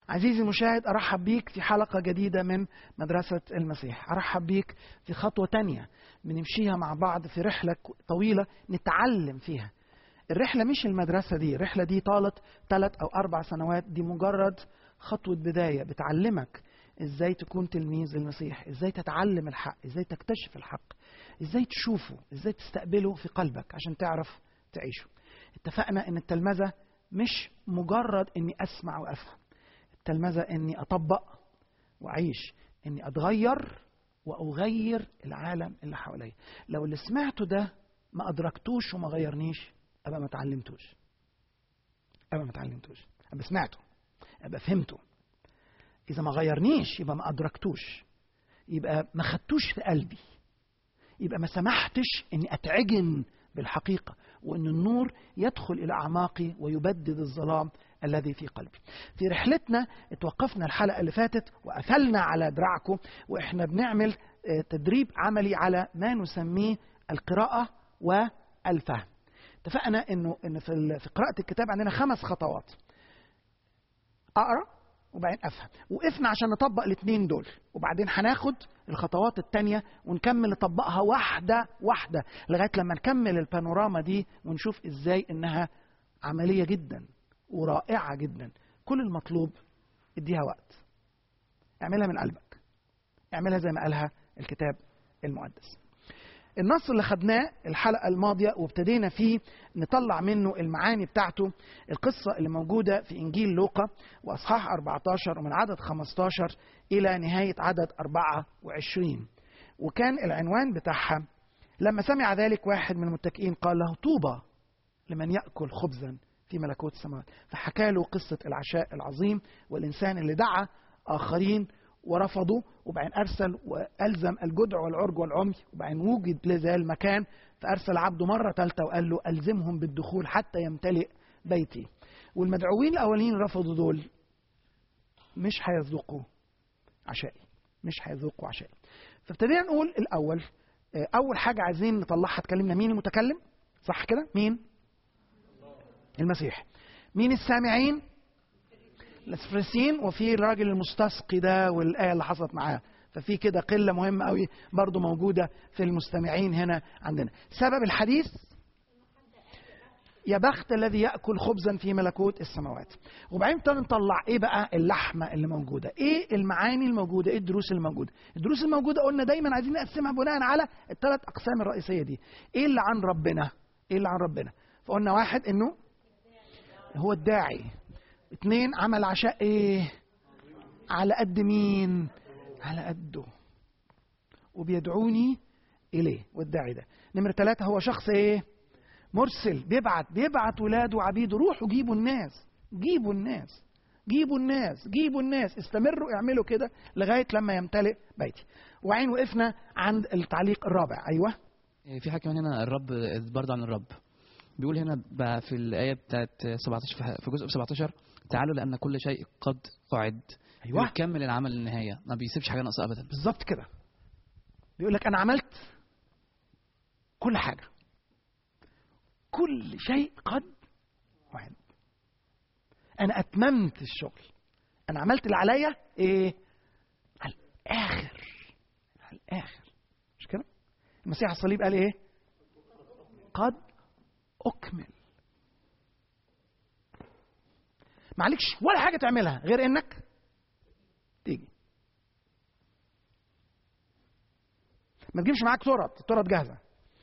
عزيزي المشاهد أرحب بيك في حلقة جديدة من مدرسة المسيح أرحب بيك في خطوة تانية بنمشيها مع بعض في رحلة طويلة نتعلم فيها الرحلة مش المدرسة دي الرحلة دي طالت ثلاث أو أربع سنوات دي مجرد خطوة بداية بتعلمك ازاي تكون تلميذ للمسيح ازاي تتعلم الحق ازاي تكتشف الحق ازاي تشوفه ازاي تستقبله في قلبك عشان تعرف تعيشه اتفقنا ان التلمذة مش مجرد اني اسمع وافهم التلمذة اني اطبق واعيش اني اتغير واغير العالم اللي حواليا لو اللي سمعته ده ما ادركتوش وما غيرنيش ابقى ما اتعلمتوش ابقى ما اتعلمتوش ابقى سمعته ابقى فهمته اذا ما غيرنيش يبقى ما ادركتوش يبقى ما خدتوش في قلبي يبقى ما سمحتش اني اتعجن بالحقيقه وان النور يدخل الى اعماقي ويبدد الظلام الذي في قلبي. في رحلتنا اتوقفنا الحلقه اللي فاتت وقفلنا على دراعكم واحنا بنعمل تدريب عملي على ما نسميه القراءه والفهم. اتفقنا انه ان في قراءه الكتاب عندنا خمس خطوات. اقرا وبعدين افهم وقفنا عشان نطبق الاثنين دول وبعدين هناخد الخطوات التانية ونكمل نطبقها واحدة واحدة لغاية لما نكمل البانوراما دي ونشوف ازاي انها عملية جدا ورائعة جدا كل المطلوب اديها وقت اعملها من قلبك اعملها زي ما قالها الكتاب المقدس النص اللي خدناه الحلقة الماضية وابتدينا فيه نطلع منه المعاني بتاعته القصة اللي موجودة في إنجيل لوقا وأصحاح 14 ومن عدد 15 إلى نهاية عدد 24 وكان العنوان بتاعها لما سمع ذلك واحد من المتكئين قال له طوبى لمن يأكل خبزا في ملكوت السماوات فحكى له قصة العشاء العظيم والإنسان اللي دعا آخرين ورفضوا وبعدين ارسل والزم الجدع والعرج والعمي وبعدين وجد لذا المكان فارسل عبده مره ثالثه وقال له الزمهم بالدخول حتى يمتلئ بيتي والمدعوين الاولين رفضوا دول مش هيذوقوا عشائي مش هيذوقوا عشائي فابتدينا نقول الاول اول حاجه عايزين نطلعها اتكلمنا مين المتكلم صح كده مين المسيح مين السامعين الاسفرسين وفي الراجل المستسقي ده والايه اللي حصلت معاه ففي كده قله مهمه قوي برضو موجوده في المستمعين هنا عندنا سبب الحديث يا بخت الذي ياكل خبزا في ملكوت السماوات وبعدين ابتدينا نطلع ايه بقى اللحمه اللي موجوده ايه المعاني الموجوده ايه الدروس الموجوده الدروس الموجوده قلنا دايما عايزين نقسمها بناء على الثلاث اقسام الرئيسيه دي ايه اللي عن ربنا ايه اللي عن ربنا فقلنا واحد انه هو الداعي اتنين عمل عشاء ايه على قد مين على قده وبيدعوني اليه والداعي ده نمرة ثلاثة هو شخص ايه مرسل بيبعت بيبعت ولاده وعبيده روحوا جيبوا الناس جيبوا الناس جيبوا الناس جيبوا الناس استمروا اعملوا كده لغاية لما يمتلئ بيتي وعين وقفنا عند التعليق الرابع ايوه في حاجة كمان هنا الرب برضه عن الرب بيقول هنا بقى في الآية بتاعت 17 في جزء 17 تعالوا لأن كل شيء قد قعد ايوه بيكمل العمل للنهاية ما بيسيبش حاجة ناقصة أبدا بالظبط كده بيقول لك انا عملت كل حاجه كل شيء قد وعد انا اتممت الشغل انا عملت اللي عليا ايه على الاخر على الاخر مش كده المسيح على الصليب قال ايه قد اكمل معلكش ولا حاجه تعملها غير انك تيجي ما تجيبش معاك ترط الترط جاهزه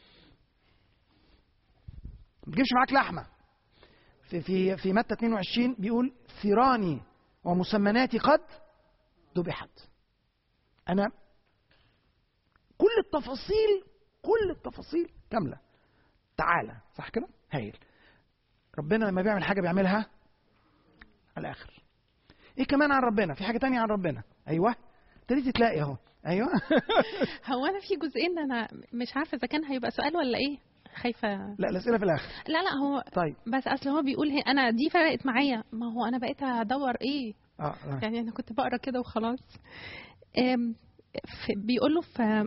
ما تجيبش معاك لحمه في في في متى 22 بيقول ثيراني ومسمناتي قد ذبحت انا كل التفاصيل كل التفاصيل كامله تعالى صح كده هايل ربنا لما بيعمل حاجه بيعملها على الاخر ايه كمان عن ربنا في حاجه تانية عن ربنا ايوه ابتديتي تلاقي اهو ايوه هو انا في جزئين انا مش عارفه اذا كان هيبقى سؤال ولا ايه خايفه لا الاسئله في الاخر لا لا هو طيب بس اصل هو بيقول هي انا دي فرقت معايا ما هو انا بقيت ادور ايه اه آه. يعني انا كنت بقرا كده وخلاص أم، في- بيقول له في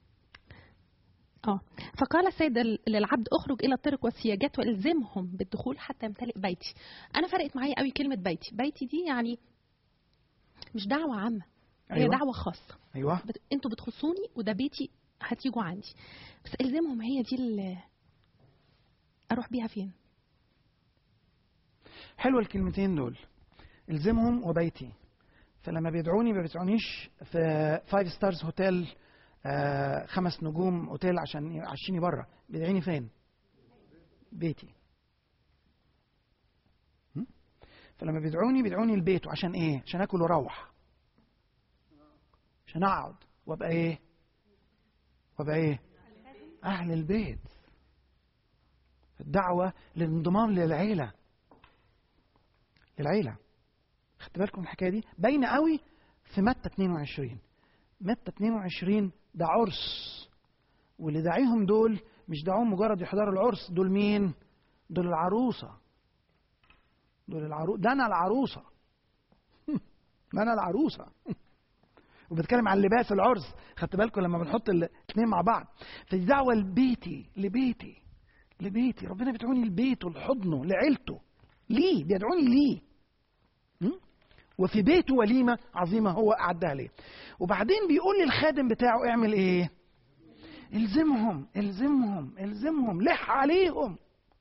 اه فقال السيد ال- للعبد اخرج الى الطرق والسياجات والزمهم بالدخول حتى يمتلئ بيتي انا فرقت معايا قوي كلمه بيتي بيتي دي يعني مش دعوه عامه هي أيوة. دعوه خاصه ايوه بت... انتوا بتخصوني وده بيتي هتيجوا عندي بس الزمهم هي دي اللي اروح بيها فين حلوه الكلمتين دول الزمهم وبيتي فلما بيدعوني ما بيدعونيش في فايف ستارز هوتيل آه خمس نجوم اوتيل عشان يعشيني بره بيدعيني فين بيتي م? فلما بيدعوني بيدعوني البيت عشان ايه عشان اكل واروح عشان اقعد وابقى ايه وابقى ايه اهل البيت الدعوه للانضمام للعيله للعيله خدت بالكم من الحكايه دي باينه قوي في متى 22 متى 22 ده عرس واللي داعيهم دول مش دعوهم مجرد يحضروا العرس دول مين دول العروسه دول العرو ده انا العروسه ده انا العروسه وبتكلم عن لباس العرس خدت بالكم لما بنحط الاثنين مع بعض فدي دعوه لبيتي لبيتي لبيتي ربنا بيدعوني لبيته لحضنه لعيلته ليه بيدعوني ليه م? وفي بيته وليمة عظيمة هو أعدها ليه وبعدين بيقول للخادم بتاعه اعمل ايه الزمهم الزمهم الزمهم لح عليهم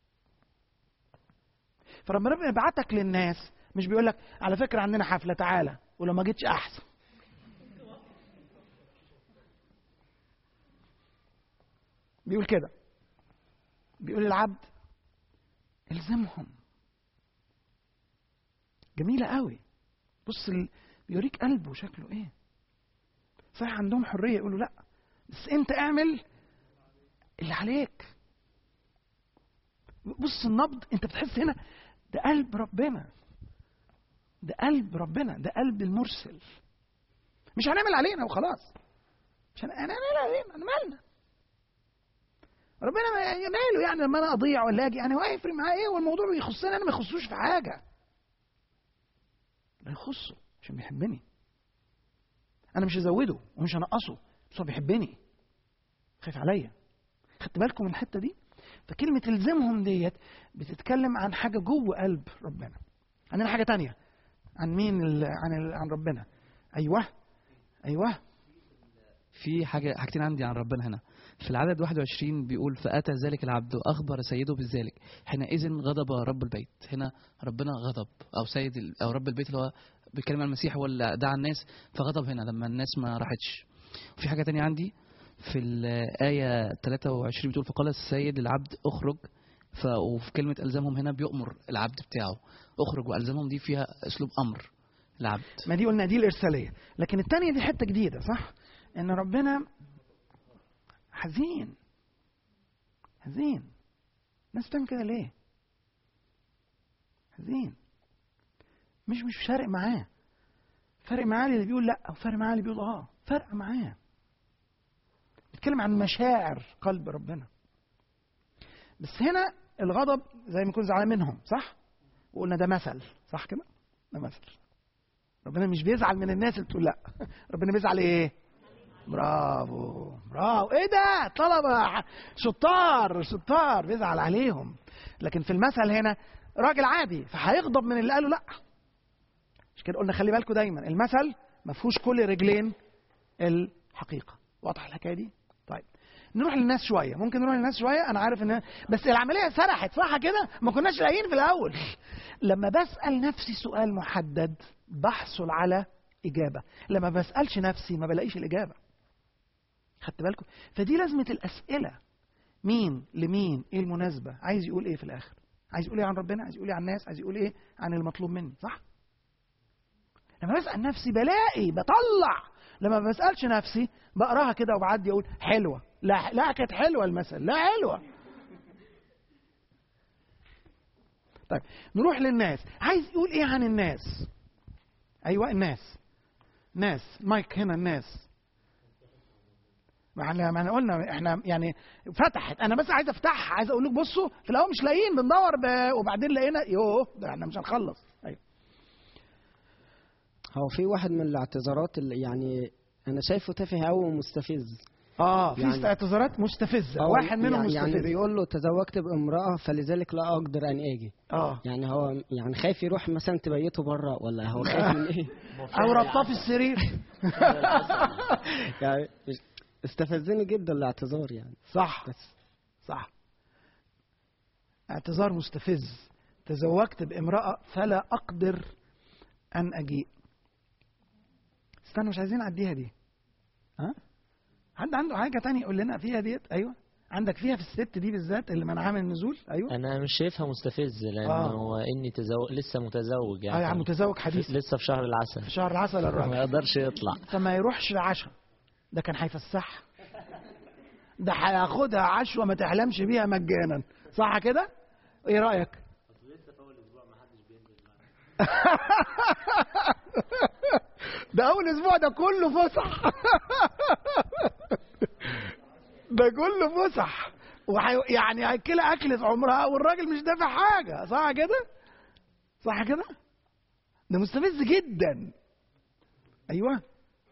فربنا بيبعتك للناس مش بيقول لك على فكرة عندنا حفلة تعالى ولو ما جيتش أحسن بيقول كده بيقول للعبد الزمهم جميلة قوي بص ال... بيوريك قلبه شكله ايه صحيح عندهم حرية يقولوا لا بس انت اعمل اللي عليك بص النبض انت بتحس هنا ده قلب ربنا ده قلب ربنا ده قلب المرسل مش هنعمل علينا وخلاص مش هنعمل علينا انا مالنا ربنا ماله يعني لما انا اضيع ولا اجي يعني هو هيفرق معاه ايه والموضوع بيخصني انا ما يخصوش في حاجه لا يخصه عشان بيحبني انا مش هزوده ومش هنقصه بس هو بيحبني خايف عليا خدت بالكم من الحته دي فكلمه الزمهم ديت بتتكلم عن حاجه جوه قلب ربنا عندنا حاجه تانية عن مين ال... عن ال... عن ربنا ايوه ايوه في حاجة حاجتين عندي عن ربنا هنا في العدد 21 بيقول فأتى ذلك العبد وأخبر سيده بذلك حينئذ غضب رب البيت هنا ربنا غضب أو سيد ال- أو رب البيت اللي هو بيتكلم عن المسيح هو اللي دعا الناس فغضب هنا لما الناس ما راحتش وفي حاجة تانية عندي في الآية 23 بتقول فقال السيد للعبد اخرج ف وفي كلمة ألزمهم هنا بيؤمر العبد بتاعه اخرج وألزمهم دي فيها أسلوب أمر العبد ما دي قلنا دي الارساليه لكن الثانيه دي حته جديده صح ان ربنا حزين حزين الناس بتعمل كده ليه حزين مش مش فارق معاه فارق معاه اللي بيقول لا وفارق معاه اللي بيقول اه فارق معاه بيتكلم عن مشاعر قلب ربنا بس هنا الغضب زي ما يكون زعلان منهم صح وقلنا ده مثل صح كده ده مثل ربنا مش بيزعل من الناس اللي بتقول لا ربنا بيزعل ايه برافو برافو ايه ده طلبه شطار شطار بيزعل عليهم لكن في المثل هنا راجل عادي فهيغضب من اللي قاله لا مش كده قلنا خلي بالكم دايما المثل ما فيهوش كل رجلين الحقيقه واضح الحكايه دي طيب نروح للناس شويه ممكن نروح للناس شويه انا عارف ان بس العمليه سرحت صح كده ما كناش لاقيين في الاول لما بسال نفسي سؤال محدد بحصل على اجابه لما بسالش نفسي ما بلاقيش الاجابه خدت بالكم فدي لازمه الاسئله مين لمين ايه المناسبه عايز يقول ايه في الاخر عايز يقول ايه عن ربنا عايز يقول ايه عن الناس عايز يقول ايه عن المطلوب مني صح لما بسال نفسي بلاقي بطلع لما ما بسالش نفسي بقراها كده وبعدي اقول حلوه لا لا كانت حلوه المثل لا حلوه طيب نروح للناس عايز يقول ايه عن الناس ايوه الناس ناس مايك هنا الناس ما احنا ما احنا قلنا احنا يعني فتحت انا بس عايز افتحها عايز اقول لك بصوا في الاول مش لاقيين بندور ب... وبعدين لقينا يوه ده احنا مش هنخلص ايوه هو في واحد من الاعتذارات اللي يعني انا شايفه تافه قوي ومستفز اه في يعني- اعتذارات مستفزه آه، واحد منهم يعني- يعني مستفز بيقول له تزوجت بامرأة فلذلك لا أقدر أن آجي اه يعني هو يعني خايف يروح مثلا تبيته بره ولا هو خايف من إيه او ربطاه في السرير يعني استفزني جدا الاعتذار يعني صح بس صح اعتذار مستفز تزوجت بامرأة فلا أقدر أن أجيء استنى مش عايزين نعديها دي ها حد عنده حاجة تانية يقول لنا فيها ديت أيوه عندك فيها في الست دي بالذات اللي منعها من النزول أيوه انا مش شايفها مستفز لانه آه. اني تزوج لسه متزوج اه يعني يا عم متزوج حديث لسه في شهر العسل في شهر العسل ما الراجل يقدرش يطلع فما يروحش العشاء ده كان هيفسحها ده هياخدها عشوة ما تحلمش بيها مجانا صح كده؟ ايه رأيك؟ ده أول أسبوع ده كله فسح ده كله فسح وحي... يعني هياكلها أكلة عمرها والراجل مش دافع حاجة صح كده؟ صح كده؟ ده مستفز جدا أيوه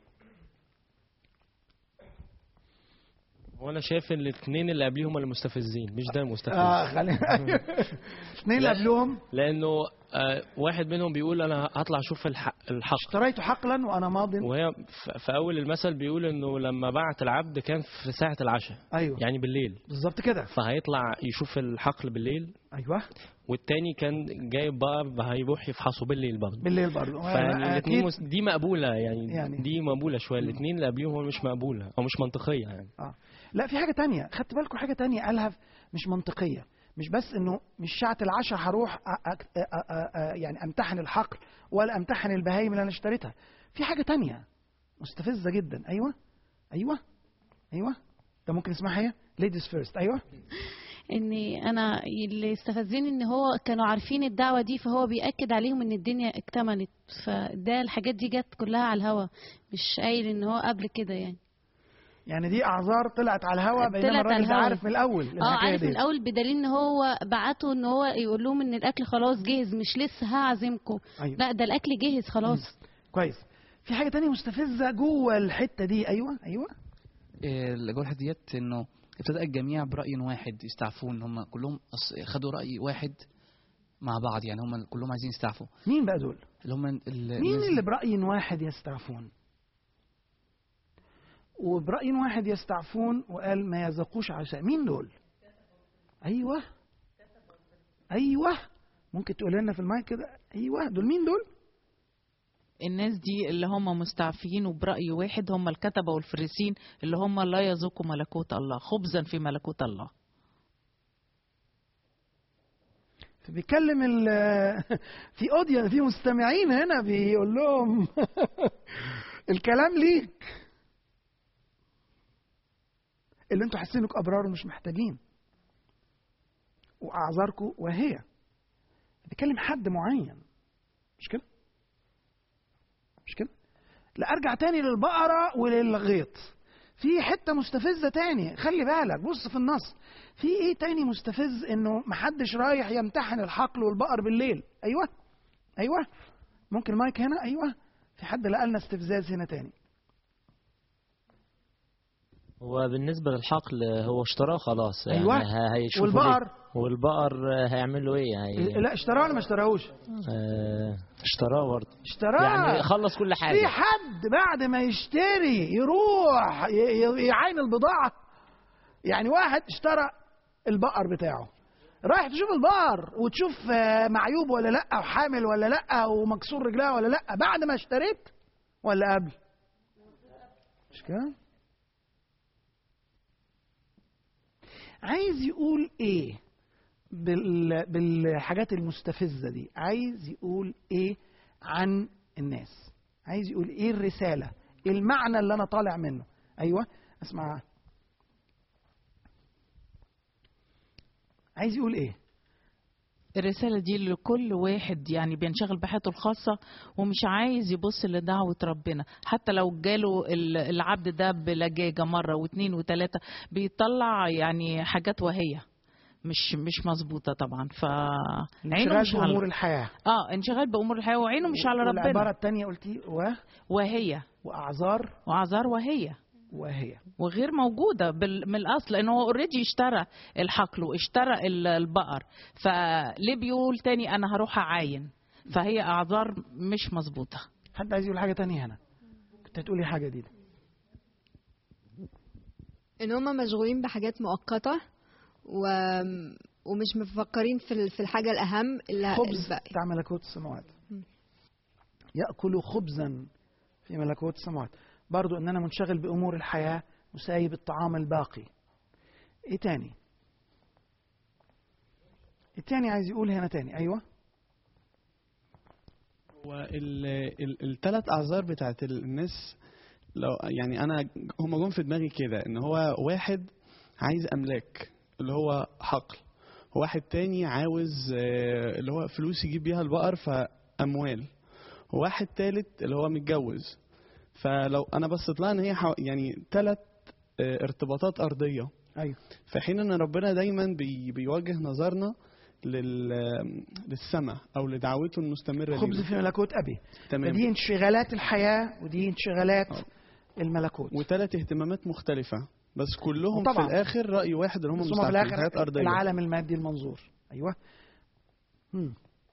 وانا شايف ان الاثنين اللي قبليهم اللي مستفزين مش ده المستفز اه خلينا اثنين اللي لا. قبلهم لانه آه واحد منهم بيقول انا هطلع اشوف الحق, الحق اشتريت حقلا وانا ماض وهي ف- في اول المثل بيقول انه لما بعت العبد كان في ساعه العشاء ايوه يعني بالليل بالظبط كده فهيطلع يشوف الحقل بالليل ايوه والتاني كان جايب بقى هيروح يفحصه بالليل برضه بالليل برضه فيعني أكيد. الاثنين مس... دي مقبوله يعني, يعني. يعني دي مقبوله شويه الاثنين اللي قبليهم مش مقبوله او مش منطقيه يعني اه لا في حاجه تانية خدت بالكم حاجه تانية قالها مش منطقيه مش بس انه مش ساعه العشاء هروح أ- أ- أ- أ- أ- يعني امتحن الحقل ولا امتحن البهايم اللي انا اشتريتها في حاجه تانية مستفزه جدا ايوه ايوه ايوه ده ممكن اسمها هي ليديز فيرست ايوه ان انا اللي استفزني ان هو كانوا عارفين الدعوه دي فهو بياكد عليهم ان الدنيا اكتملت فده الحاجات دي جت كلها على الهوا مش قايل ان هو قبل كده يعني يعني دي اعذار طلعت على الهوا بينما طلعت على الراجل ده الهوا. عارف من الاول اه الحكاية عارف من دي. الاول بدليل ان هو بعته ان هو يقول لهم ان الاكل خلاص جهز مش لسه هعزمكم أيوة. لا ده الاكل جهز خلاص كويس في حاجه تانية مستفزه جوه الحته دي ايوه ايوه إيه، اللي جوه الحته ديت انه ابتدأ الجميع برأي واحد يستعفون هم كلهم أص- خدوا رأي واحد مع بعض يعني هم كلهم عايزين يستعفوا مين بقى دول اللي هم ال- مين الناس- اللي برأي واحد يستعفون وبرأي واحد يستعفون وقال ما يذوقوش عشاء مين دول ايوه ايوه ممكن تقول لنا في المايك كده ايوه دول مين دول الناس دي اللي هم مستعفين وبرأي واحد هم الكتبة والفريسين اللي هم لا يذوقوا ملكوت الله خبزا في ملكوت الله بيتكلم ال في اودينس في مستمعين هنا بيقول لهم الكلام ليك اللي انتوا حاسين انكم ابرار ومش محتاجين واعذاركم وهي بيتكلم حد معين مش كده مش كده لا ارجع تاني للبقره وللغيط في حته مستفزه تاني خلي بالك بص في النص في ايه تاني مستفز انه محدش رايح يمتحن الحقل والبقر بالليل ايوه ايوه ممكن المايك هنا ايوه في حد لقى لنا استفزاز هنا تاني هو بالنسبة للحقل هو اشتراه خلاص يعني أيوة. ه- هيشوفوا والبقر؟ ليه. والبقر هيعملوا ايه هي... لا اشتراه ولا ما اشتراهوش آه، اشتراه برضه اشتراه يعني خلص كل في حاجة حد بعد ما يشتري يروح ي- ي- يعاين البضاعة يعني واحد اشترى البقر بتاعه رايح تشوف البقر وتشوف آه، معيوب ولا لا وحامل ولا لا ومكسور رجلها ولا لا بعد ما اشتريت ولا قبل مش كده عايز يقول ايه بال... بالحاجات المستفزة دي عايز يقول ايه عن الناس عايز يقول ايه الرسالة ايه المعنى اللي انا طالع منه ايوه اسمع عايز يقول ايه الرسالة دي لكل واحد يعني بينشغل بحياته الخاصة ومش عايز يبص لدعوة ربنا حتى لو جاله ال- العبد ده بلجاجة مرة واثنين وثلاثة بيطلع يعني حاجات وهية مش مش مظبوطة طبعا فعينه مش انشغال بامور على الحياة اه انشغال بأمور الحياة وعينه مش على والعبارة ربنا التانية قلتي و وهي واعذار وأعذار وهي وهي وغير موجوده بال- من الاصل لان هو اوريدي اشترى الحقل واشترى ال- البقر فليه بيقول تاني انا هروح اعاين فهي اعذار مش مظبوطه حد عايز يقول حاجه تانية هنا كنت هتقولي حاجه دي ان هم مشغولين بحاجات مؤقته و... ومش مفكرين في ال- في الحاجه الاهم اللي خبز الباقي بتاع ملكوت السماوات مم. ياكل خبزا في ملكوت السماوات برضو ان انا منشغل بامور الحياه وسايب الطعام الباقي ايه تاني التاني عايز يقول هنا تاني ايوه هو الثلاث اعذار بتاعت ال- الناس لو يعني انا هم جم في دماغي كده ان هو واحد عايز املاك اللي هو حقل وواحد تاني عاوز آه، اللي هو فلوس يجيب بيها البقر فاموال وواحد تالت اللي هو متجوز فلو انا بصيت لها ان هي حو- يعني ثلاث ارتباطات ارضيه ايوه في حين ان ربنا دايما بي بيوجه نظرنا لل للسماء او لدعوته المستمره خبز لينا. في ملكوت ابي تمام دي انشغالات الحياه ودي انشغالات آه. الملكوت وثلاث اهتمامات مختلفة بس كلهم طبعاً. في الاخر رأي واحد اللي هم بس هما في مستعفين الاخر حاجات أرضية العالم المادي المنظور ايوه مم.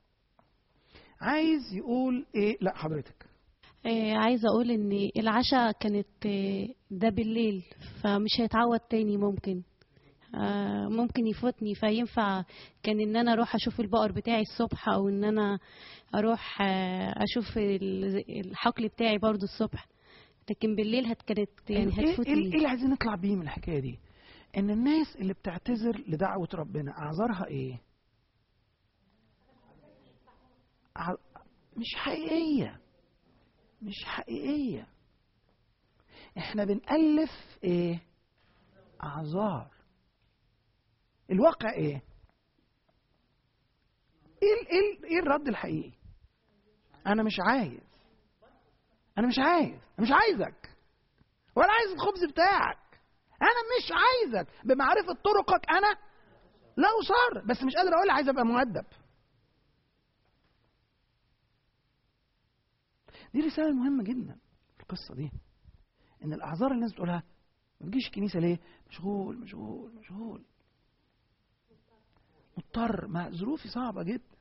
عايز يقول ايه لا حضرتك آه، عايزة أقول إن العشاء كانت آه، ده بالليل فمش هيتعود تاني ممكن آه، ممكن يفوتني فينفع كان إن أنا أروح أشوف البقر بتاعي الصبح أو إن أنا أروح آه، أشوف ال- الحقل بتاعي برضو الصبح لكن بالليل هت كانت يعني ايه ايه هتفوتني إيه اللي عايزين نطلع بيه من الحكايه دي ان الناس اللي بتعتذر لدعوه ربنا اعذارها ايه ع- مش حقيقيه مش حقيقيه احنا بنالف ايه اعذار الواقع ايه ايه ال- ايه ال- ايه الرد الحقيقي انا مش عايز انا مش عايز أنا مش عايزك ولا عايز الخبز بتاعك انا مش عايزك بمعرفه طرقك انا لا اصر بس مش قادر اقول عايز ابقى مؤدب دي رساله مهمه جدا في القصه دي ان الاعذار اللي الناس بتقولها ما تجيش الكنيسه ليه مشغول مشغول مشغول مضطر ما ظروفي صعبه جدا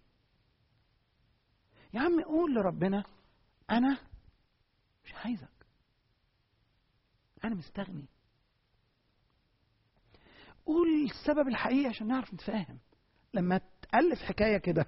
يا عم قول لربنا انا مش عايزك انا مستغني قول السبب الحقيقي عشان نعرف نتفاهم لما تألف حكاية كده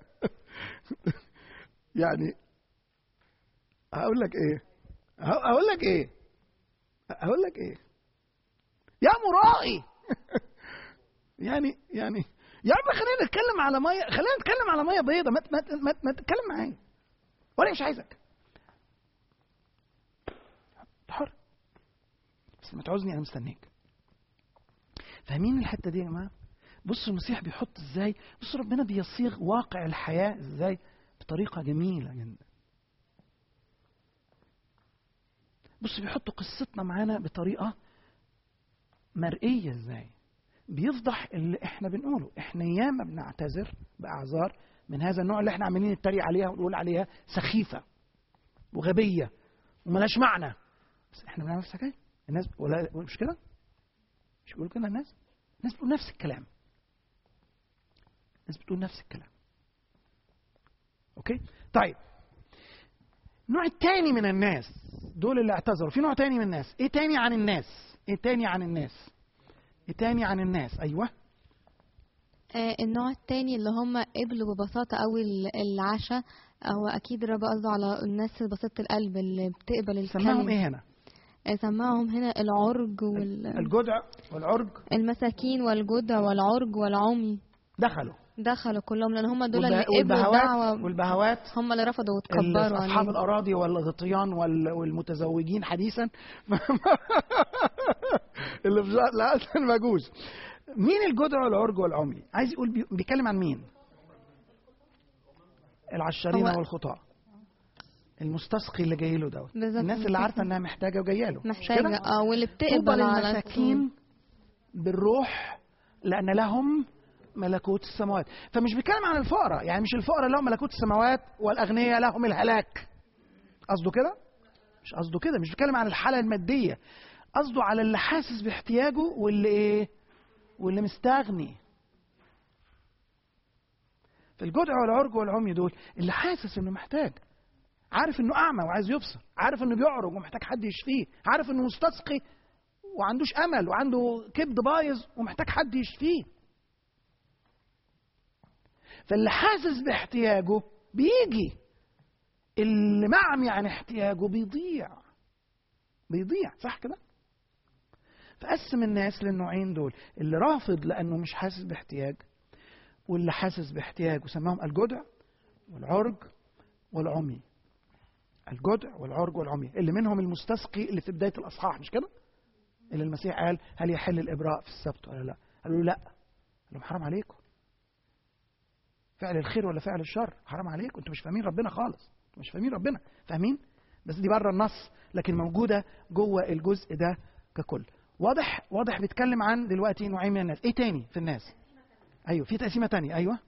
يعني هقول لك ايه ه- هقول لك ايه هقول لك ايه يا مرائي يعني يعني يا عم خلينا نتكلم على ميه خلينا نتكلم على ميه بيضة ما ت- ما ت- ما, ت- ما تتكلم معايا وانا مش عايزك أنت حر بس ما تعوزني انا مستنيك فاهمين الحته دي يا جماعه بصوا المسيح بيحط ازاي بصوا ربنا بيصيغ واقع الحياه ازاي بطريقه جميله جدا بصوا بيحط قصتنا معانا بطريقه مرئيه ازاي بيفضح اللي احنا بنقوله احنا ياما بنعتذر باعذار من هذا النوع اللي احنا عمالين نتريق عليها ونقول عليها سخيفه وغبيه وملاش معنى بس احنا بنعمل نفس الحكايه الناس ولا مش كده مش بيقولوا كده الناس الناس بتقول نفس الكلام الناس بتقول نفس الكلام اوكي طيب النوع التاني من الناس دول اللي اعتذروا في نوع تاني من الناس ايه تاني عن الناس ايه تاني عن الناس ايه تاني عن الناس ايوه آه، النوع التاني اللي هم قبلوا ببساطة قوي ال- العشاء هو أكيد الرب قصده على الناس بسيطة القلب اللي بتقبل الكلمة سماهم ايه هنا آه، سماهم هنا العرج الجدع والعرج والمساكين والجدع والعرج والعمي دخلوا دخلوا كلهم لأن هم دول اللي والبه- قبلوا والبهوات الدعوة والبهوات هم اللي رفضوا ال- وتكبروا اصحاب عليه الاراضي والغطيان وال- والمتزوجين حديثا اللي في شهر- لا المجوس مين الجدع والعرج والعمي عايز يقول بي- بيتكلم عن مين العشارين هو- والخطاة المستسقي اللي جاي له دوت بالظبط، الناس اللي عارفه انها محتاجه وجايه له مش محتاجة كده؟ اه واللي طوبى بتقبل على للمساكين بالروح لان لهم ملكوت السماوات فمش بيتكلم عن الفقراء يعني مش الفقراء لهم ملكوت السماوات والاغنياء لهم الهلاك قصده كده مش قصده كده مش بيتكلم عن الحاله الماديه قصده على اللي حاسس باحتياجه واللي ايه واللي مستغني في الجدع والعرج والعمي دول اللي حاسس انه محتاج عارف انه اعمى وعايز يبصر عارف انه بيعرج ومحتاج حد يشفيه عارف انه مستسقي وعندوش امل وعنده كبد بايظ ومحتاج حد يشفيه فاللي حاسس باحتياجه بيجي اللي معمي عن احتياجه بيضيع بيضيع صح كده فقسم الناس للنوعين دول اللي رافض لانه مش حاسس باحتياج واللي حاسس باحتياج وسماهم الجدع والعرج والعمي الجدع والعرج والعمي اللي منهم المستسقي اللي في بدايه الاصحاح مش كده اللي المسيح قال هل يحل الابراء في السبت ولا لا قالوا له لا قال لهم حرام عليكم فعل الخير ولا فعل الشر حرام عليكم انتوا مش فاهمين ربنا خالص انتوا مش فاهمين ربنا فاهمين بس دي بره النص لكن موجوده جوه الجزء ده ككل واضح واضح بيتكلم عن دلوقتي نوعين من الناس ايه تاني في الناس ايوه في تقسيمه تانية ايوه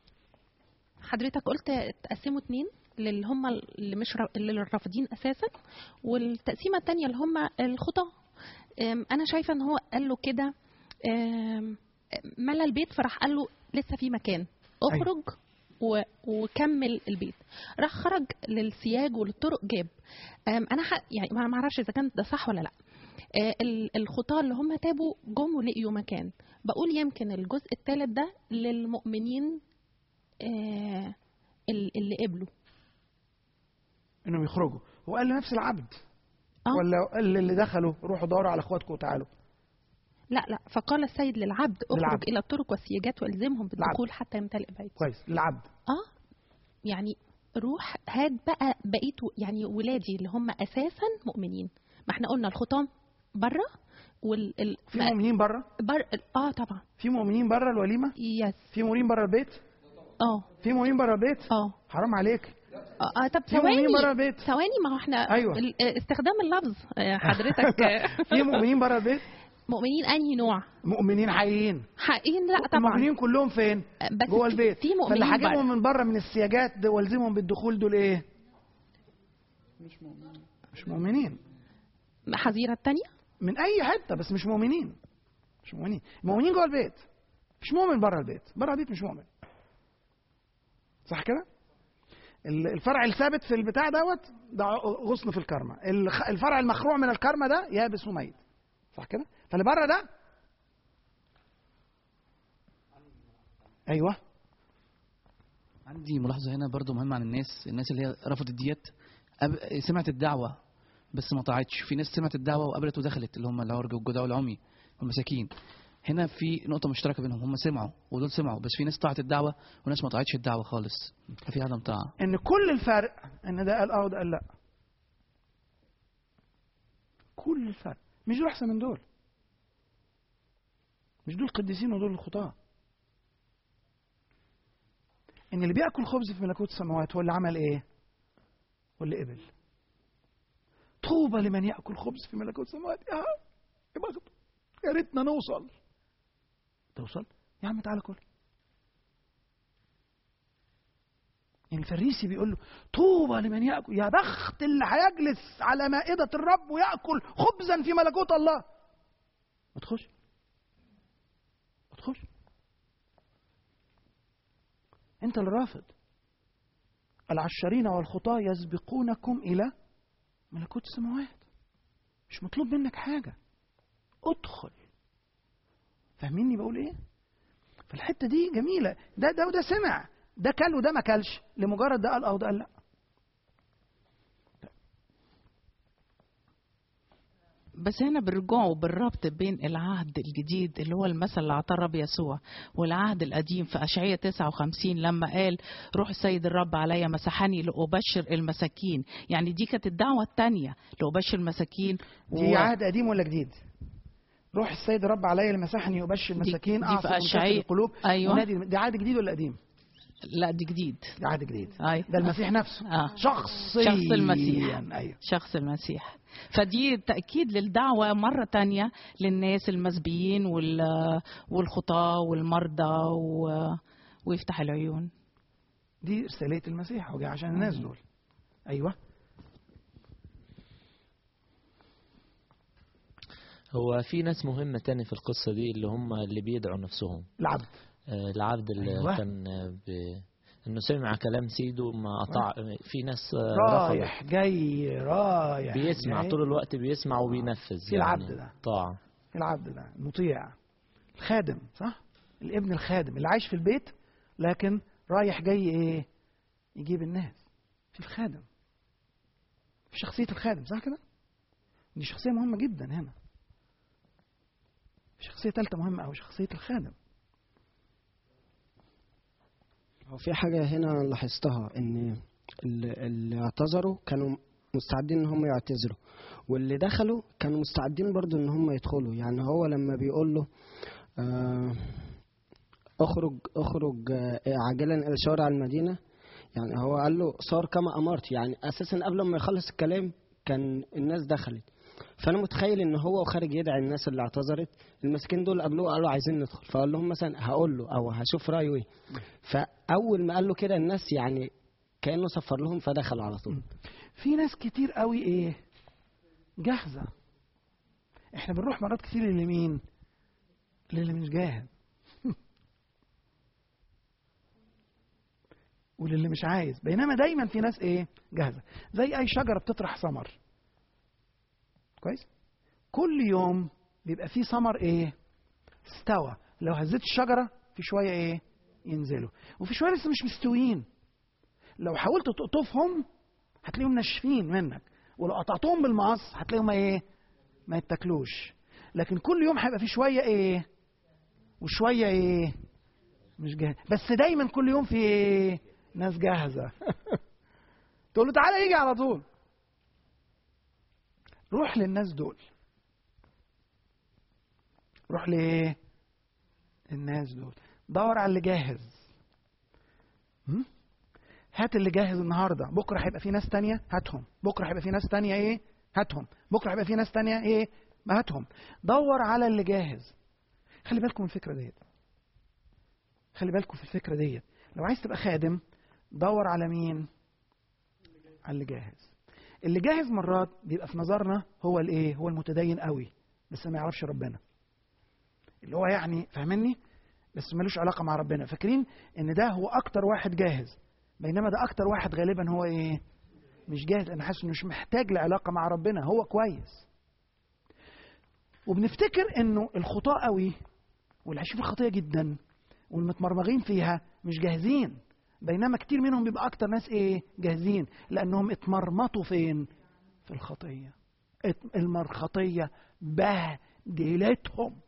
حضرتك قلت تقسموا اتنين اللي هم اللي مش را- اللي رافضين اساسا والتقسيمه التانية اللي هم الخطاه أم، انا شايفه ان هو قال له كده أم، ملى البيت فراح قال له لسه في مكان اخرج و... وكمل البيت راح خرج للسياج وللطرق جاب أم، انا ح... يعني ما ما اعرفش اذا كان ده صح ولا لا آه، ال- الخطاة اللي هم تابوا جم ولقيوا مكان بقول يمكن الجزء الثالث ده للمؤمنين آه، ال- اللي قبلوا انهم يخرجوا هو قال لنفس العبد آه. ولا قال للي دخلوا روحوا دوروا على اخواتكم وتعالوا لا لا فقال السيد للعبد اخرج للعبد. الى الطرق والسياجات والزمهم بالدخول حتى يمتلئ بيت كويس للعبد اه يعني روح هات بقى بقيت يعني ولادي اللي هم اساسا مؤمنين ما احنا قلنا الخطام بره وال ال... في مؤمنين بره بر... اه طبعا في مؤمنين بره الوليمه يس في مؤمنين بره البيت اه في مؤمنين بره البيت اه حرام عليك اه آه، طب في مؤمنين ثواني بره البيت ثواني ما هو احنا أيوة. ال- آه، استخدام اللفظ آه، حضرتك آه، في مؤمنين بره البيت مؤمنين انهي نوع مؤمنين حقيقيين حقيقيين لا طبعا المؤمنين كلهم فين بس جوه في- البيت في مؤمنين فاللي حاجبهم بره. من بره من السياجات ده والزمهم بالدخول دول ايه مش مؤمنين حظيرة التانية من اي حته بس مش مؤمنين مش مؤمنين مؤمنين جوه البيت مش مؤمن بره البيت بره البيت مش مؤمن صح كده ال- الفرع الثابت في البتاع دوت ده غصن في الكرمة الخ- الفرع المخروع من الكرمة ده يابس وميت صح كده فاللي بره ده ايوه عندي ملاحظة هنا برضو مهمة عن الناس الناس اللي هي رفضت ديت أب... سمعت الدعوة بس ما طاعتش في ناس سمعت الدعوة وقبلت ودخلت اللي هم العرج والجدع والعمي والمساكين هنا في نقطة مشتركة بينهم هم سمعوا ودول سمعوا بس في ناس طاعت الدعوة وناس ما طاعتش الدعوة خالص ففي عدم طاعة ان كل الفرق ان ده قال اه وده قال لا كل الفرق مش دول احسن من دول مش دول قديسين ودول الخطاة ان اللي بياكل خبز في ملكوت السماوات هو اللي عمل ايه هو اللي قبل طوبى لمن ياكل خبز في ملكوت السماوات يا يا بخت يا ريتنا نوصل توصل يا عم تعالى كل يعني الفريسي بيقول له طوبى لمن ياكل يا بخت اللي هيجلس على مائده الرب وياكل خبزا في ملكوت الله ما تخش ما تخش انت اللي رافض العشرين والخطاة يسبقونكم الى ملكوت السماوات مش مطلوب منك حاجه ادخل فاهميني بقول ايه فالحته دي جميله ده ده وده سمع ده كل وده ما كلش لمجرد ده قال اه وده قال لا بس هنا بالرجوع بالربط بين العهد الجديد اللي هو المثل اللي اعطاه الرب يسوع والعهد القديم في اشعياء 59 لما قال روح السيد الرب علي مسحني لأبشر المساكين يعني دي كانت الدعوة الثانية لأبشر المساكين دي عهد قديم ولا جديد روح السيد الرب علي المسحني يبشر المساكين دي اعصر في منكسر أشعياء. القلوب أيوة. ونادي دي عهد جديد ولا قديم لا دي جديد ده عهد جديد أي. ده المسيح نفسه آه. شخصيا شخص المسيح ايوه شخص المسيح فدي تأكيد للدعوة مرة تانية للناس المسبيين وال- والخطاة والمرضى و- ويفتح العيون دي رسالة المسيح هو جاي عشان الناس دول ايوه هو في ناس مهمة تاني في القصة دي اللي هم اللي بيدعوا نفسهم العبد آه، العبد اللي أيوة. كان آه، ب... انه سمع كلام سيده ما قطع في ناس آه، رايح رفضت جاي رايح بيسمع جاي. طول الوقت بيسمع وبينفذ في العبد ده. طاعة العبد ده المطيع الخادم صح الابن الخادم اللي عايش في البيت لكن رايح جاي ايه يجيب الناس في الخادم في شخصية الخادم صح كده دي شخصية مهمة جدا هنا شخصية ثالثة مهمة أوي شخصية الخادم هو في حاجة هنا لاحظتها إن اللي اللي اعتذروا كانوا مستعدين إن هم يعتذروا واللي دخلوا كانوا مستعدين برضو إن هم يدخلوا يعني هو لما بيقول له آه، اخرج اخرج آه، عاجلا إلى شوارع المدينة يعني هو قال له صار كما أمرت يعني أساسا قبل ما يخلص الكلام كان الناس دخلت فانا متخيل ان هو وخارج يدعي الناس اللي اعتذرت المساكين دول قابلوه قالوا عايزين ندخل فقال لهم مثلا هقول له او هشوف رايه ايه فاول ما قال له كده الناس يعني كانه صفر لهم فدخلوا على طول في ناس كتير قوي ايه جاهزة احنا بنروح مرات كتير لمين للي مش جاهز وللي مش عايز بينما دايما في ناس ايه جاهزة زي اي شجرة بتطرح ثمر كويس كل يوم بيبقى فيه ثمر ايه استوى لو هزيت الشجرة في شوية ايه ينزلوا وفي شوية لسه مش مستويين لو حاولت تقطفهم هتلاقيهم ناشفين منك ولو قطعتهم بالمقص هتلاقيهم ايه ما يتاكلوش لكن كل يوم هيبقى في شويه ايه وشويه ايه مش جاهز بس دايما كل يوم في ايه ناس جاهزه تقول له تعالى يجي على طول روح للناس دول روح لايه الناس دول دور على اللي جاهز هم؟ هات اللي جاهز النهارده بكره هيبقى في ناس تانية هاتهم بكره هيبقى في ناس تانية ايه هاتهم بكره هيبقى في ناس تانية ايه ما هاتهم دور على اللي جاهز خلي بالكم من الفكره ديت خلي بالكم في الفكره ديت لو عايز تبقى خادم دور على مين على اللي جاهز اللي جاهز مرات بيبقى في نظرنا هو الايه هو المتدين قوي بس ما يعرفش ربنا اللي هو يعني فاهمني بس ملوش علاقه مع ربنا فاكرين ان ده هو اكتر واحد جاهز بينما ده اكتر واحد غالبا هو ايه مش جاهز انا حاسس انه مش محتاج لعلاقه مع ربنا هو كويس وبنفتكر انه الخطاة قوي واللي عايشين في الخطيه جدا والمتمرمغين فيها مش جاهزين بينما كتير منهم بيبقى اكتر ناس ايه جاهزين لانهم اتمرمطوا فين في الخطيه ات- المرخطيه بهدلتهم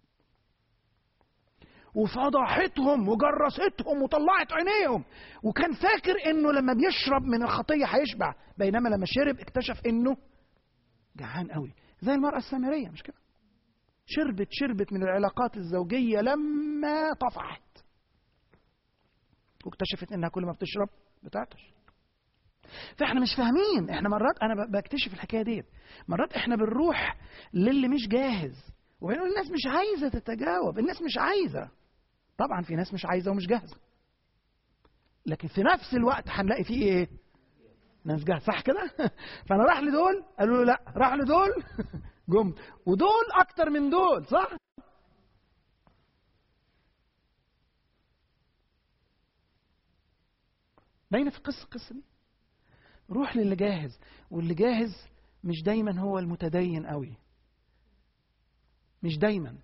وفضحتهم وجرستهم وطلعت عينيهم وكان فاكر انه لما بيشرب من الخطيه هيشبع بينما لما شرب اكتشف انه جعان قوي زي المراه السامريه مش كده شربت شربت من العلاقات الزوجيه لما طفحت واكتشفت انها كل ما بتشرب بتعطش فاحنا مش فاهمين احنا مرات انا ب- بكتشف الحكايه ديت مرات احنا بنروح للي مش جاهز وبنقول الناس مش عايزه تتجاوب الناس مش عايزه طبعا في ناس مش عايزه ومش جاهزه لكن في نفس الوقت هنلاقي فيه ايه ناس جاهزه صح كده فانا راح لدول قالوا له لا راح لدول جم ودول اكتر من دول صح باينه في القصه القصه دي روح للي جاهز واللي جاهز مش دايما هو المتدين قوي مش دايما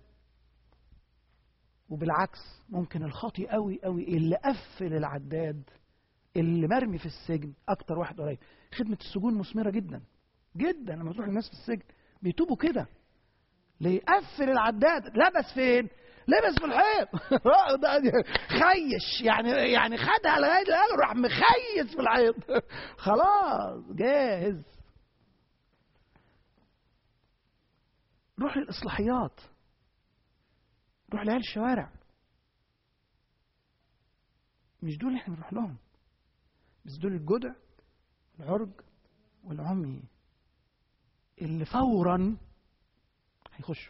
وبالعكس ممكن الخاطي قوي قوي اللي قفل العداد اللي مرمي في السجن اكتر واحد قريب خدمه السجون مثمره جدا جدا لما تروح الناس في السجن بيتوبوا كده ليه قفل العداد لبس فين لبس في الحيط ده- خيش يعني يعني خدها لغايه الان راح مخيس في الحيط خلاص جاهز روح للاصلاحيات روح لعيال الشوارع مش دول اللي احنا بنروح لهم بس دول الجدع العرج والعمي اللي فورا هيخشوا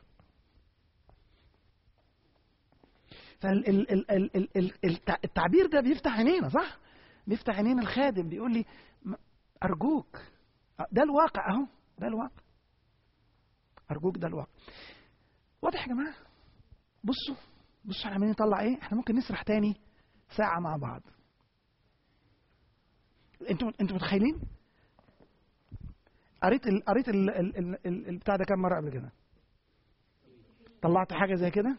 فالتعبير ده بيفتح عينينا صح؟ بيفتح عينينا الخادم بيقول لي م- أرجوك ده الواقع أهو ده الواقع ارجوك ده الوقت واضح يا جماعه بصوا بصوا احنا عمالين نطلع ايه احنا ممكن نسرح تاني ساعه مع بعض انتوا انتوا متخيلين قريت ال... قريت ال... ال... ال... ال... البتاع ده كام مره قبل كده طلعت حاجه زي كده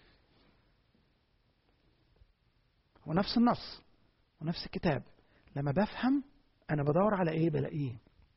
ونفس النص ونفس الكتاب لما بفهم انا بدور على ايه بلاقيه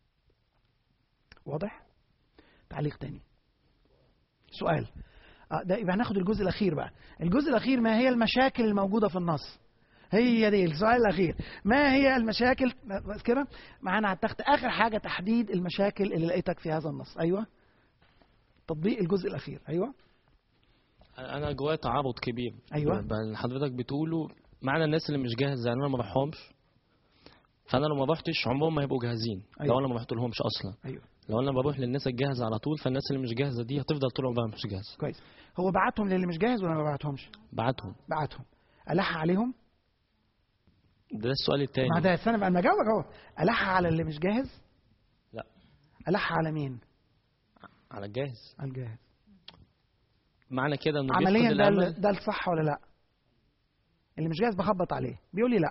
واضح تعليق تاني سؤال آه ده يبقى هناخد الجزء الاخير بقى الجزء الاخير ما هي المشاكل الموجوده في النص هي دي السؤال الاخير ما هي المشاكل بس كده معانا على التخت اخر حاجه تحديد المشاكل اللي لقيتك في هذا النص ايوه تطبيق الجزء الاخير ايوه انا جوايا تعارض كبير أيوة. بقى اللي حضرتك بتقوله معنى الناس اللي مش جاهزه يعني انا ما بروحهمش فانا لو ما رحتش عمرهم ما هيبقوا جاهزين أيوة. لو انا ما رحت لهمش اصلا ايوه لو انا بروح للناس الجاهزه على طول فالناس اللي مش جاهزه دي هتفضل طول عمرها مش جاهزه كويس هو بعتهم للي مش جاهز ولا ما بعتهمش بعتهم بعتهم الح عليهم ده السؤال التاني ما ده استنى بقى انا بجاوبك اهو الح على اللي مش جاهز لا الح على مين على الجاهز على الجاهز معنى كده انه عمليا بيفقد ده الامل ال- ده الصح ولا لا اللي مش جاهز بخبط عليه بيقول لي لا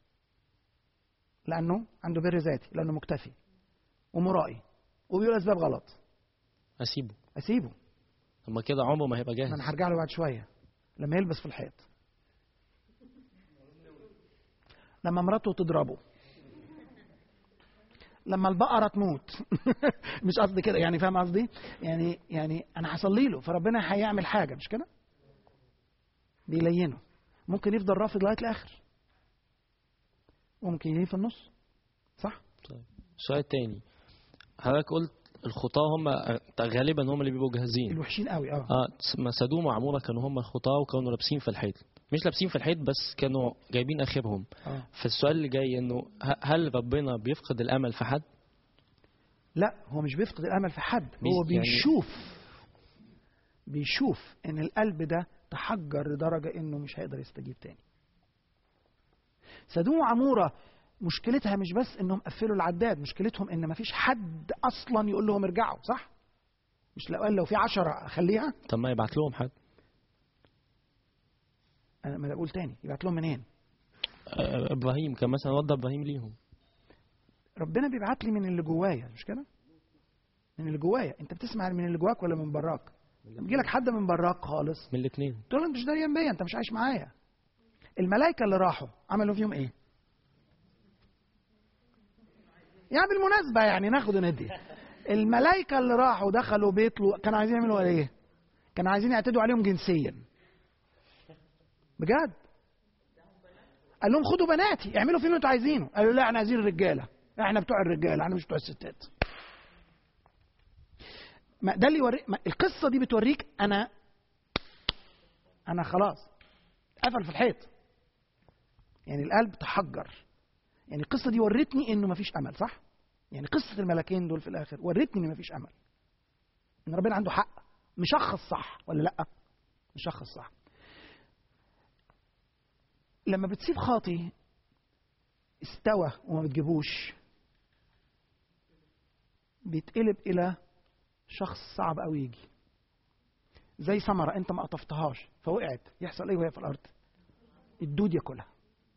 لانه عنده بر ذاتي لانه مكتفي ومرائي وبيقول اسباب غلط اسيبه اسيبه اما كده عمره ما هيبقى ما جاهز انا هرجع له بعد شويه لما يلبس في الحيط لما مراته تضربه لما البقره تموت مش قصدي كده يعني فاهم قصدي يعني يعني انا هصلي له فربنا هيعمل حاجه مش كده بيلينه ممكن يفضل رافض لغايه الاخر وممكن يجي في النص صح السؤال التاني حضرتك قلت الخطاة هم غالبا هم اللي بيبقوا جاهزين الوحشين قوي اه اه ما سدوم وعمورة كانوا هم الخطاة وكانوا لابسين في الحيط مش لابسين في الحيط بس كانوا جايبين اخرهم اه فالسؤال اللي جاي انه ه- هل ربنا بيفقد الامل في حد؟ لا هو مش بيفقد الامل في حد بيس- هو يعني- بيشوف بيشوف ان القلب ده تحجر لدرجه انه مش هيقدر يستجيب تاني سدوم وعموره مشكلتها مش بس انهم قفلوا العداد مشكلتهم ان مفيش حد اصلا يقول لهم ارجعوا صح مش لو قال لو في عشرة اخليها طب ما يبعت لهم حد انا ما بقول تاني يبعت لهم منين آه، ابراهيم كان مثلا ودى ابراهيم ليهم ربنا بيبعت لي من اللي جوايا مش كده من اللي جوايا انت بتسمع من اللي جواك ولا من براك يجي لك حد من براك خالص من الاثنين تقول له انت مش دريان بيا انت مش عايش معايا الملائكه اللي راحوا عملوا فيهم ايه يعني بالمناسبه يعني ناخد وندي الملائكه اللي راحوا دخلوا بيت لو كانوا عايزين يعملوا ايه كانوا عايزين يعتدوا عليهم جنسيا بجد قال لهم خدوا بناتي اعملوا فيهم اللي انتوا عايزينه قالوا لا احنا عايزين الرجاله احنا بتوع الرجاله احنا مش بتوع الستات ما ده اللي يوريك ما القصه دي بتوريك انا انا خلاص قفل في الحيط يعني القلب تحجر يعني القصه دي ورتني انه مفيش امل صح يعني قصه الملكين دول في الاخر ورتني ان مفيش امل ان ربنا عنده حق مشخص صح ولا لا مشخص صح لما بتسيب خاطي استوى وما بتجيبوش بيتقلب الى شخص صعب قوي يجي زي ثمرة انت ما قطفتهاش فوقعت يحصل ايه وهي في الارض الدود ياكلها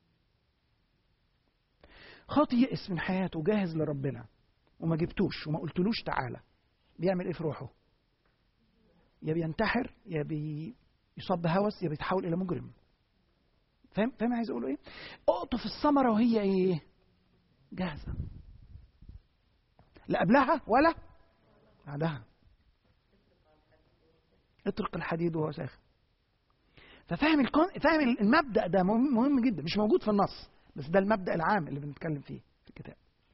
خاطي يئس من حياته جاهز لربنا وما جبتوش وما قلتلوش تعالى بيعمل ايه في روحه يا بينتحر يا بيصاب بهوس يا بيتحول الى مجرم فاهم فاهم عايز اقوله ايه اقطف الثمره وهي ايه جاهزه لا قبلها ولا بعدها اطرق الحديد وهو ساخن ففاهم الكون فاهم المبدا ده مهم, مهم جدا مش موجود في النص بس ده المبدا العام اللي بنتكلم فيه في الكتاب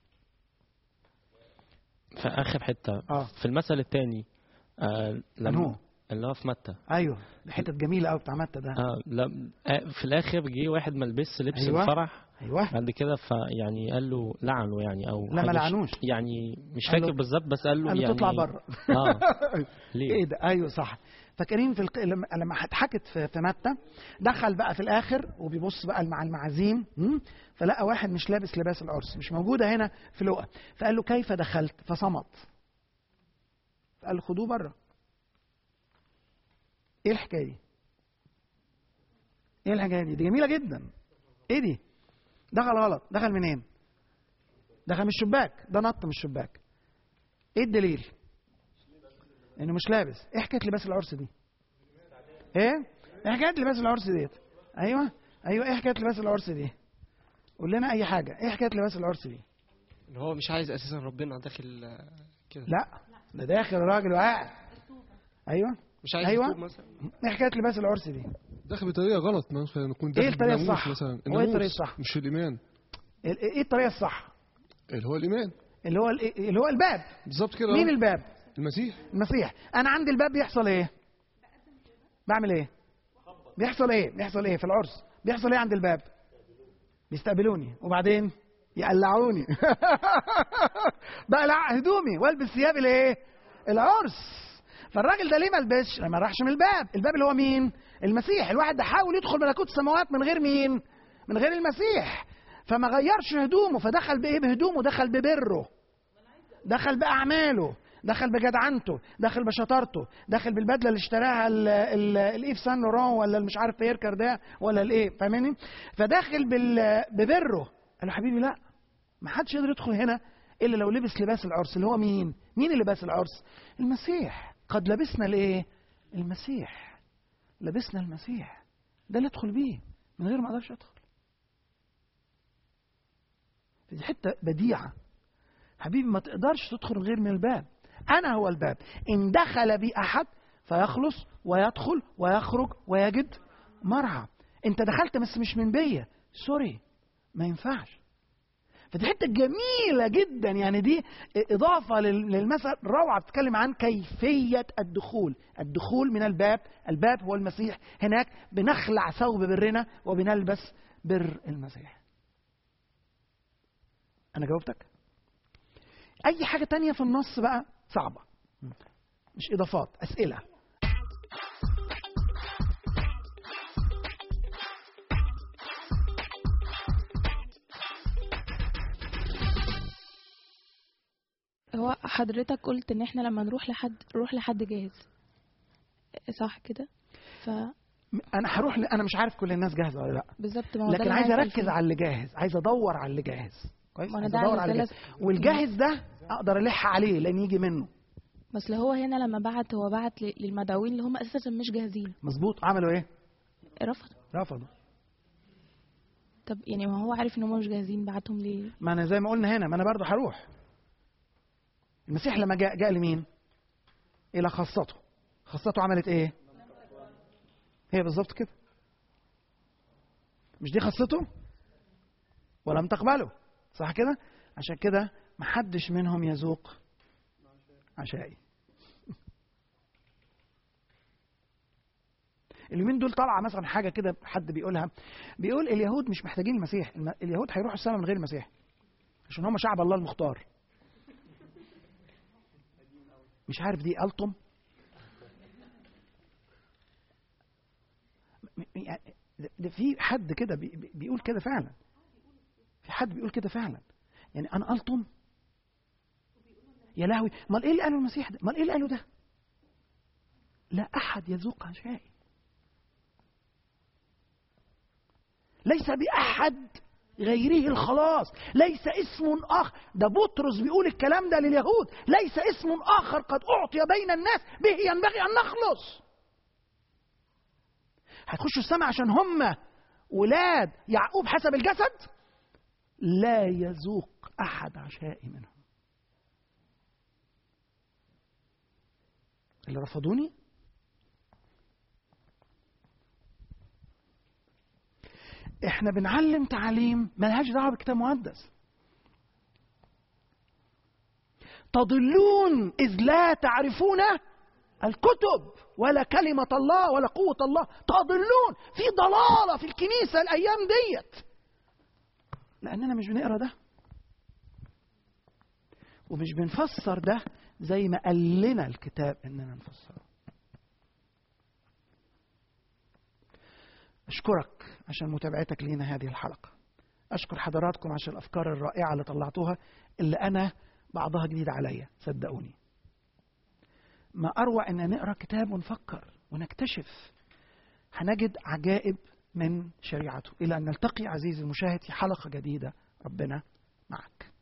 في اخر حته آه. في المثل الثاني آه أنهو؟ لما اللي هو في متى ايوه دي حتت جميله قوي بتاع متى ده آه لم آه في الاخر جه واحد ما لبسش لبس أيوة. الفرح ايوه بعد كده فيعني قال له لعنه يعني او لا، ما حاجة ش- لعنوش. يعني مش قال له- فاكر بالظبط بس قال له قال له يعني تطلع بره اه ليه؟ ايه ده ايوه صح فاكرين في الق... لما لما اتحكت في... في متى دخل بقى في الاخر وبيبص بقى مع المعازيم م? فلقى واحد مش لابس لباس العرس مش موجوده هنا في لقا فقال له كيف دخلت فصمت فقال له خدوه بره ايه الحكايه دي ايه الحكايه دي دي جميله جدا ايه دي دخل غلط دخل منين دخل من الشباك ده نط من الشباك ايه الدليل انه مش لابس ايه حكايه لباس العرس دي ايه ايه حكايه لباس العرس ديت ايوه ايوه ايه حكايه لباس العرس دي قول لنا اي حاجه ايه حكايه لباس العرس دي ان هو مش عايز اساسا ربنا داخل آه، كده لا ده داخل الراجل وقاعد ايوه مش عايز ايوه يتوب مثلا ايه حكايه لباس العرس دي داخل بطريقه غلط مثلا يكون إيه داخل الطريقة بناموس الصح؟ مثلا هو إيه الناموس، الطريقة الصح؟ مش الايمان ال- ايه الطريقه الصح اللي هو الايمان اللي هو ال- اللي هو الباب بالظبط كده مين آه. الباب المسيح المسيح انا عند الباب بيحصل ايه بعمل ايه بيحصل ايه بيحصل ايه في العرس بيحصل ايه عند الباب بيستقبلوني وبعدين يقلعوني بقلع هدومي والبس ثياب الايه العرس فالراجل ده ليه ما لبسش ما راحش من الباب الباب اللي هو مين المسيح الواحد ده حاول يدخل ملكوت السماوات من غير مين من غير المسيح فما غيرش هدومه فدخل بايه بهدومه دخل ببره دخل باعماله دخل بجدعنته دخل بشطارته دخل بالبدله اللي اشتراها ال- ال- الايف سان لوران ولا مش عارف بيير كاردان ولا الايه فاهماني فداخل بال- ببره قال له حبيبي لا ما حدش يقدر يدخل هنا الا لو لبس لباس العرس اللي هو مين مين اللي لباس العرس المسيح قد لبسنا الايه المسيح لبسنا المسيح ده اللي ادخل بيه من غير ما اقدرش ادخل دي حته بديعه حبيبي ما تقدرش تدخل غير من الباب انا هو الباب ان دخل بي احد فيخلص ويدخل ويخرج ويجد مرعى انت دخلت بس مش من بيا سوري ما ينفعش فدي حته جميله جدا يعني دي اضافه لل- للمثل روعه بتتكلم عن كيفيه الدخول الدخول من الباب الباب هو المسيح هناك بنخلع ثوب برنا وبنلبس بر المسيح انا جاوبتك اي حاجه تانية في النص بقى صعبه مش اضافات اسئله هو حضرتك قلت ان احنا لما نروح لحد نروح لحد جاهز صح كده ف انا هروح ل... انا مش عارف كل الناس جاهزه ولا لا بالظبط ما هو ده لكن اللي عايز أنا اركز فيه. على اللي جاهز عايز ادور على اللي جاهز كويس ما أنا عايز ده ادور عايز- على اللي ده جاهز لازم- والجاهز ده اقدر الح عليه لان يجي منه بس هو هنا لما بعت هو بعت ل- للمدعوين اللي هم اساسا مش جاهزين مظبوط عملوا ايه رفض رفضوا طب يعني ما هو عارف ان هم مش جاهزين بعتهم ليه ما انا زي ما قلنا هنا ما انا برضه هروح المسيح لما جاء جاء لمين الى خاصته خاصته عملت ايه هي بالظبط كده مش دي خاصته ولم تقبله صح كده عشان كده محدش منهم يذوق عشائي اليومين دول طالعه مثلا حاجه كده حد بيقولها بيقول اليهود مش محتاجين المسيح الم- اليهود هيروحوا السماء من غير المسيح عشان هم شعب الله المختار مش عارف دي ألطم م- م- يعني ده- ده في حد كده بي- بي- بيقول كده فعلا في حد بيقول كده فعلا يعني انا ألطم يا لهوي امال ايه اللي قاله المسيح ده امال ايه اللي قاله ده لا احد يذوق عشائي ليس باحد غيره الخلاص ليس اسم اخر ده بطرس بيقول الكلام ده لليهود ليس اسم اخر قد اعطي بين الناس به ينبغي ان نخلص هتخشوا السماء عشان هم ولاد يعقوب حسب الجسد لا يذوق احد عشائي منهم اللي رفضوني احنا بنعلم تعليم ملهاش دعوه بالكتاب المقدس تضلون اذ لا تعرفون الكتب ولا كلمة الله ولا قوة الله تضلون في ضلالة في الكنيسة الأيام ديت لأننا مش بنقرا ده ومش بنفسر ده زي ما قال لنا الكتاب إننا نفسره أشكرك عشان متابعتك لينا هذه الحلقة أشكر حضراتكم عشان الأفكار الرائعة اللي طلعتوها اللي أنا بعضها جديد عليا صدقوني ما أروع أن نقرأ كتاب ونفكر ونكتشف هنجد عجائب من شريعته إلى أن نلتقي عزيزي المشاهد في حلقة جديدة ربنا معك